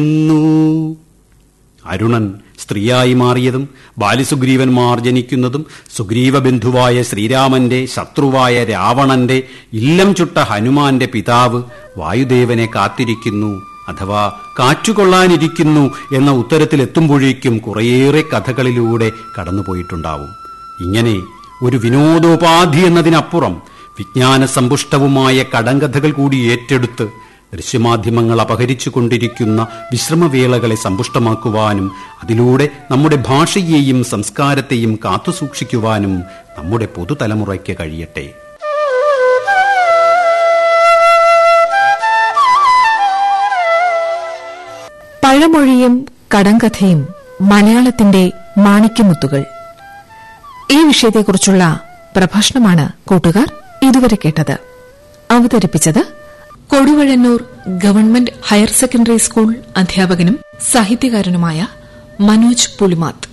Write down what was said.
അരുണൻ സ്ത്രീയായി മാറിയതും ബാലിസുഗ്രീവന്മാർ ജനിക്കുന്നതും സുഗ്രീവ ബന്ധുവായ ശ്രീരാമന്റെ ശത്രുവായ രാവണന്റെ ഇല്ലം ചുട്ട ഹനുമാന്റെ പിതാവ് വായുദേവനെ കാത്തിരിക്കുന്നു അഥവാ കാറ്റുകൊള്ളാനിരിക്കുന്നു എന്ന ഉത്തരത്തിലെത്തുമ്പോഴേക്കും കുറേയേറെ കഥകളിലൂടെ കടന്നുപോയിട്ടുണ്ടാവും ഇങ്ങനെ ഒരു വിനോദോപാധി എന്നതിനപ്പുറം വിജ്ഞാനസമ്പുഷ്ടവുമായ കടങ്കഥകൾ കൂടി ഏറ്റെടുത്ത് ദൃശ്യമാധ്യമങ്ങൾ അപഹരിച്ചുകൊണ്ടിരിക്കുന്ന വിശ്രമവേളകളെ സമ്പുഷ്ടമാക്കുവാനും അതിലൂടെ നമ്മുടെ ഭാഷയെയും സംസ്കാരത്തെയും കാത്തുസൂക്ഷിക്കുവാനും നമ്മുടെ പുതുതലമുറയ്ക്ക് കഴിയട്ടെ പഴമൊഴിയും കടങ്കഥയും മലയാളത്തിന്റെ മാണിക്യമുത്തുകൾ ഈ വിഷയത്തെക്കുറിച്ചുള്ള പ്രഭാഷണമാണ് കൂട്ടുകാർ ഇതുവരെ കേട്ടത് അവതരിപ്പിച്ചത് Koduvazhannoor government higher secondary school അധ്യാപകനും സാഹിത്യകാരനുമായ മനോജ് പുളിമാത്ത്